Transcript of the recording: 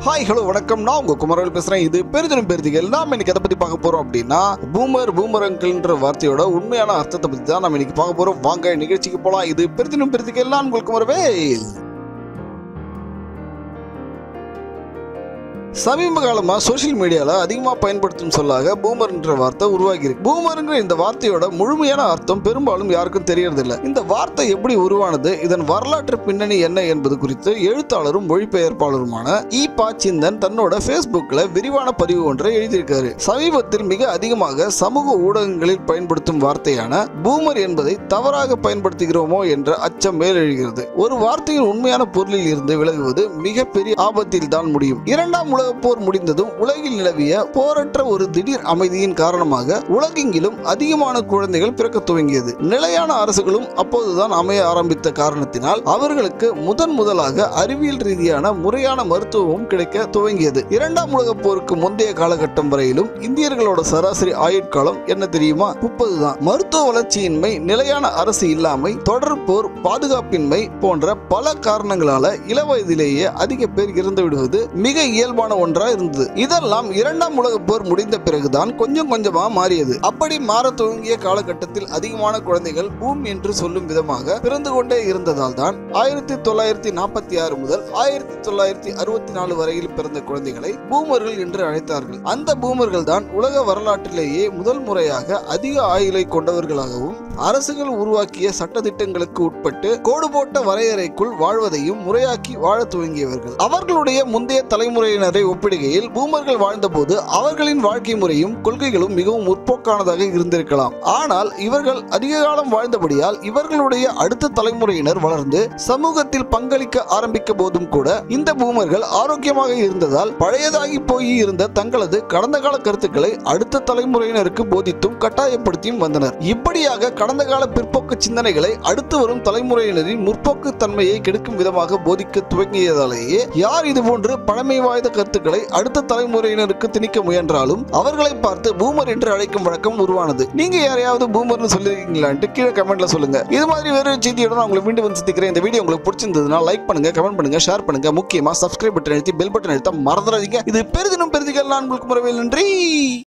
hi hello வணக்கம் நான் உங்க குமரவேல் பேசுறேன் இது பெருதினம் பெருதிகள் நாம இன்னைக்கு எதை பத்தி பார்க்க போறோம் அப்படின்னா பூமர் பூமரங்கள்ன்ற வார்த்தையோட உண்மையான அர்த்தத்தை பத்தி தான் நம்ம இன்னைக்கு பார்க்க போறோம் வாங்க நிகழ்ச்சிக்கு போலாம் இது பெருதினம் பெருதிகள் நான் உங்கள் குமரவேல் சமீப காலமா சோஷியல் மீடியால அதிகமா பயன்படுத்தும் சொல்லாக பூமர்ன்ற வார்த்தை உருவாகி இருக்கு பூமர்ங்கிற இந்த வார்த்தையோட முழுமையான அர்த்தம் பெரும்பாலும் யாருக்கும் தெரியறதில்ல இந்த வார்த்தை எப்படி உருவானது இதன் வரலாற்று பின்னணி என்ன என்பது குறித்து எழுத்தாளரும் மொழிபெயர்ப்பாளருமான இ பா சிந்தன் தன்னோட Facebookல விரிவான பதிவு ஒன்றை எழுதியிருக்காரு சமீபத்தில் மிக அதிகமாக சமூக ஊடகங்களில் பயன்படுத்தும் வார்த்தையான பூமர் என்பதை தவறாக பயன்படுத்துகிறோமோ என்ற அச்சம் மேலெழுகிறது ஒரு வார்த்தையின் உண்மையான பொருளில் இருந்து விலகுவது மிகப்பெரிய ஆபத்தில் தான் முடியும் இரண்டாம் உலக போர் முடிந்ததும் உலகில் நிலவிய போரற்ற ஒரு திடீர் அமைதியின் காரணமாக உலகெங்கிலும் அதிகமான குழந்தைகள் பிறக்க துவங்கியது நிலையான அரசுகளும் அப்போதுதான் அமைய ஆரம்பித்த காரணத்தினால் அவர்களுக்கு முதன் முதலாக அறிவியல் ரீதியான முறையான மருத்துவமும் கிடைக்க துவங்கியது இரண்டாம் உலக போருக்கு முந்தைய காலகட்டம் வரையிலும் இந்தியர்களோட சராசரி ஆயுட்காலம் என்ன தெரியுமா முப்பது தான் மருத்துவ வளர்ச்சியின்மை நிலையான அரசு இல்லாமை தொடர் போர் பாதுகாப்பின்மை போன்ற பல காரணங்களால இள வயதிலேயே அதிக பேர் இறந்து விடுவது மிக இயல்பான ஒன்றா இருந்தது இதெல்லாம் இரண்டாம் உலக போர் முடிந்த பிறகுதான் கொஞ்சம் கொஞ்சமா மாறியது அப்படி மாற துவங்கிய காலகட்டத்தில் அதிகமான குழந்தைகள் பூம் என்று சொல்லும் விதமாக பிறந்து கொண்டே இருந்ததால் தான் ஆயிரத்தி தொள்ளாயிரத்தி நாற்பத்தி ஆறு முதல் ஆயிரத்தி தொள்ளாயிரத்தி அறுபத்தி நாலு வரையில் பிறந்த குழந்தைகளை பூமர்கள் என்று அழைத்தார்கள் அந்த பூமர்கள் தான் உலக வரலாற்றிலேயே முதல் முறையாக அதிக ஆயுளை கொண்டவர்களாகவும் அரசுகள் உருவாக்கிய சட்டதிட்டங்களுக்கு உட்பட்டு கோடு போட்ட வரையறைக்குள் வாழ்வதையும் முறையாக்கி வாழ துவங்கியவர்கள் அவர்களுடைய முந்தைய தலைமுறையினரை ஒப்பிடுகையில் பூமர்கள் வாழ்ந்தபோது அவர்களின் வாழ்க்கை முறையும் கொள்கைகளும் மிகவும் முற்போக்கானதாக இருந்திருக்கலாம் ஆனால் இவர்கள் அதிக காலம் வாழ்ந்தபடியால் இவர்களுடைய அடுத்த தலைமுறையினர் வளர்ந்து சமூகத்தில் பங்களிக்க ஆரம்பிக்க போதும் கூட இந்த பூமர்கள் ஆரோக்கியமாக இருந்ததால் பழையதாகி போய் இருந்த தங்களது கடந்த கால கருத்துக்களை அடுத்த தலைமுறையினருக்கு போதித்தும் கட்டாயப்படுத்தியும் வந்தனர் இப்படியாக கடந்த கால பிற்போக்கு சிந்தனைகளை அடுத்து வரும் தலைமுறையினரின் முற்போக்கு தன்மையை கெடுக்கும் விதமாக போதிக்க துவங்கியதாலேயே யார் இது போன்று பழமை வாய்ந்த கருத்துக்களை அடுத்த தலைமுறையினருக்கு திணிக்க முயன்றாலும் அவர்களை பார்த்து பூமர் என்று அழைக்கும் வழக்கம் உருவானது நீங்க யாரையாவது பூமர்னு சொல்லிருக்கீங்களான்ட்டு கீழே கமெண்ட்ல சொல்லுங்க இது மாதிரி வேற செய்தியோட நான் உங்களை மீண்டும் வந்து சந்திக்கிறேன் இந்த வீடியோ உங்களுக்கு பிடிச்சிருந்ததுன்னா லைக் பண்ணுங்க கமெண்ட் பண்ணுங்க ஷேர் பண்ணுங்க முக்கியமா சப்ஸ்கிரைப் பட்டன் அழுத்தி பெல் பட்டன் அழுத்த மறந்துடாதீங்க இது பெரிதினும் பெரிதிகள் நான் உங்களுக்கு முறவே நன்றி